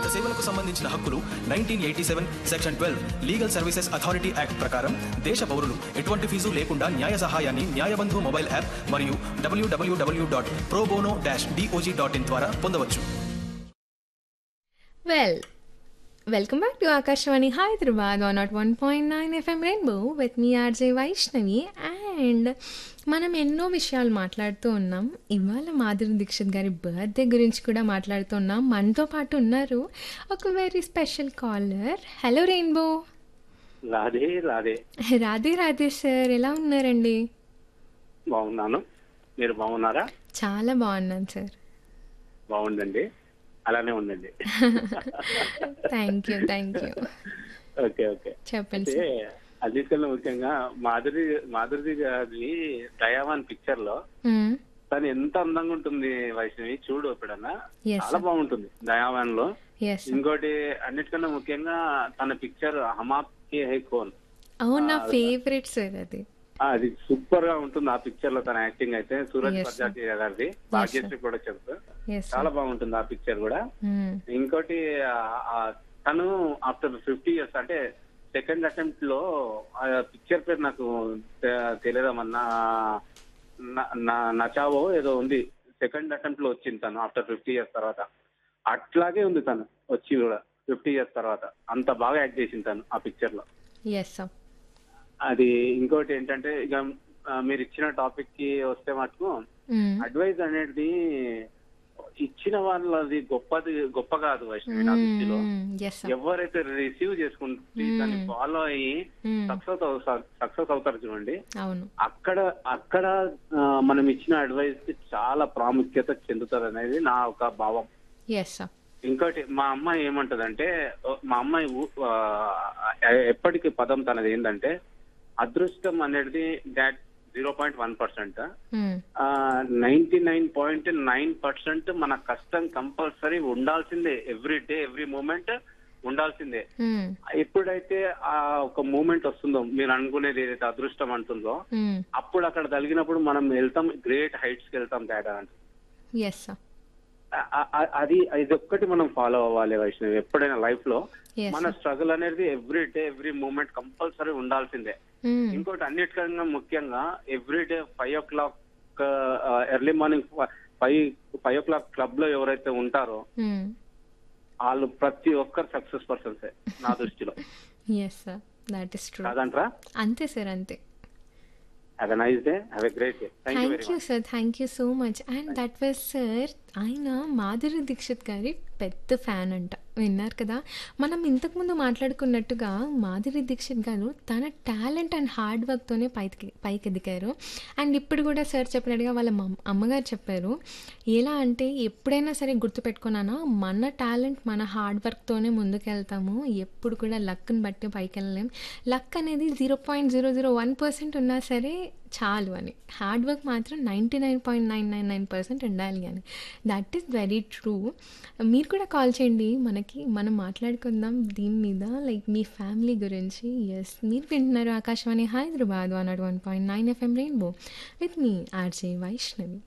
వ్యక్తిగత సేవలకు సంబంధించిన హక్కులు nineteen eighty seven section twelve legal services authority act ప్రకారం దేశ పౌరులు ఎటువంటి ఫీజు లేకుండా న్యాయ సహాయాన్ని న్యాయబంధు మొబైల్ యాప్ మరియు WWW dot pro bono dash DOJ dot in ద్వారా పొందవచ్చు well welcome back to Akashvani Hyderabad one nought one point nine FM rainbow with మీ ఆర్జే వైష్ణవి అండ్ మనం ఎన్నో విషయాలు మాట్లాడుతూ ఉన్నాం ఇవాళ మాధురి దీక్షిత్ గారి బర్త్డే గురించి కూడా మాట్లాడుతూ ఉన్నాం మనతో పాటు ఉన్నారు ఒక very special caller hello rainbow Radhe Radhe Radhe Radhe sir ఎలా ఉన్నారండి బాగున్నాను మీరు బాగున్నారా చాలా బాగున్నాను సార్ బాగుందండి అలానే ఉండండి thank you thank you okay okay చెప్పండి అయితే సార్ అన్నిటికన్నా ముఖ్యంగా మాధురి మాధురి గారి దయావాన్ పిక్చర్ లో మ్మ్. తను ఎంత అందంగా ఉంటుంది వైష్ణవి చూడు ఎప్పుడన్నా Yes, చాలా sir. బాగుంటుంది దయావాన్ లో ఎస్ ఇంకోటి అన్నిటికన్నా ముఖ్యంగా తన పిక్చర్ హమాప్ కే హై కోన్ అవును నా ఆ, ఫేవరెట్ సార్ అది ఆ, అది సూపర్ గా ఉంటుంది ఆ పిక్చర్ లో తన యాక్టింగ్ అయితే సూరజ్ Yes, sir. ప్రజాతి గారిది భాగ్యశ్రీ ప్రొడక్షన్స్ ఎస్ చాలా బాగుంటుంది ఆ పిక్చర్ కూడా ఇంకోటి ఆ- ఆ తను ఆఫ్టర్ ఫిఫ్టీ ఇయర్స్ అంటే సెకండ్ అటెంప్ట్ లో ఆ పిక్చర్ పేరు నాకు తె- తెలియదమన్నా నా- నా- నచావో ఏదో ఉంది సెకండ్ అటెంప్ట్ లో వచ్చింది తను ఆఫ్టర్ ఫిఫ్టీ ఇయర్స్ తర్వాత అట్లాగే ఉంది తను వచ్చి కూడా ఫిఫ్టీ ఇయర్స్ తర్వాత అంత బాగా యాక్ట్ చేసింది తను ఆ పిక్చర్ లో ఎస్ సార్ అది ఇంకోటి ఏంటంటే ఇక ఆ, మీరు ఇచ్చిన టాపిక్ కి వస్తే మటుకు అడ్వైజ్ అనేది ఇచ్చిన వాళ్ళది గొప్పది గొప్ప కాదు వైష్ణవి నా దృష్టిలో ఎస్ ఎవరైతే రిసీవ్ చేసుకుంటే దాన్ని ఫాలో అయ్యి సక్సెస్ సక్సెస్ అవుతారు చూడండి అవును అక్కడ అక్కడ ఆ, మనం ఇచ్చిన అడ్వైస్ కి చాలా ప్రాముఖ్యత చెందుతుంది అనేది నా ఒక భావం ఎస్ సార్ ఇంకోటి మా అమ్మాయి ఏమంటదంటే ఓ, మా అమ్మాయి ఊ- ఆ, ఎప్పటికీ పదం తనది ఏంటంటే అదృష్టం అనేది that zero point one percent ninety nine point nine percent మన కష్టం కంపల్సరీ ఉండాల్సిందే ఎవ్రీ డే ఎవ్రీ మూమెంట్ ఉండాల్సిందే ఎప్పుడైతే ఆ ఒక మూమెంట్ వస్తుందో మీరు అనుకునేది ఏదైతే అదృష్టం అంటుందో అప్పుడు అక్కడ తగిలినప్పుడు మనం వెళ్తాం గ్రేట్ హైట్స్ కి వెళ్తాం తేడా అంటే ఎస్ సార్ ఆ- ఆ- అది ఇది ఒక్కటి మనం ఫాలో అవ్వాలి వైష్ణవి ఎప్పుడైనా లైఫ్ లో Yes, మన స్ట్రగుల్ అనేది every day every moment compulsory ఉండాల్సిందే ఇంకోటి అన్నిటికన్నా ముఖ్యంగా every day five o'clock early morning five five o'clock club లో ఎవరైతే ఉంటారో వాళ్ళు ప్రతి ఒక్కరు సక్సెస్ పర్సన్సే నా దృష్టిలో yes sir that is true కాదంటారా అంతే సార్ అంతే have a nice day have a great day thank you thank very you much sir thank you so much and that was sir ఆయన మాధురి దీక్షిత్ గారి పెద్ద ఫ్యాన్ అంట విన్నారు కదా మనం ఇంతకుముందు మాట్లాడుకున్నట్టుగా మాధురి దీక్షిత్ గారు తన టాలెంట్ అండ్ హార్డ్ వర్క్తోనే పైకి పైకి ఎదిగారు అండ్ ఇప్పుడు కూడా సార్ చెప్పినట్టుగా వాళ్ళ మమ్- అమ్మగారు చెప్పారు ఎలా అంటే ఎప్పుడైనా సరే గుర్తుపెట్టుకున్నానా మన టాలెంట్ మన హార్డ్ వర్క్తోనే ముందుకెళ్తాము ఎప్పుడు కూడా లక్ని బట్టి పైకి వెళ్ళలేం లక్ అనేది zero point zero zero one percent ఉన్నా సరే చాలు అని హార్డ్ వర్క్ మాత్రం ninety nine point nine nine nine percent ఉండాలి అని దట్ ఈస్ వెరీ ట్రూ మీరు కూడా కాల్ చేయండి మనకి మనం మాట్లాడుకుందాం దీని మీద లైక్ మీ ఫ్యామిలీ గురించి ఎస్ మీరు వింటున్నారు Akashvani Hyderabad one nought one point nine FM rainbow with మీ ఆర్జే వైష్ణవి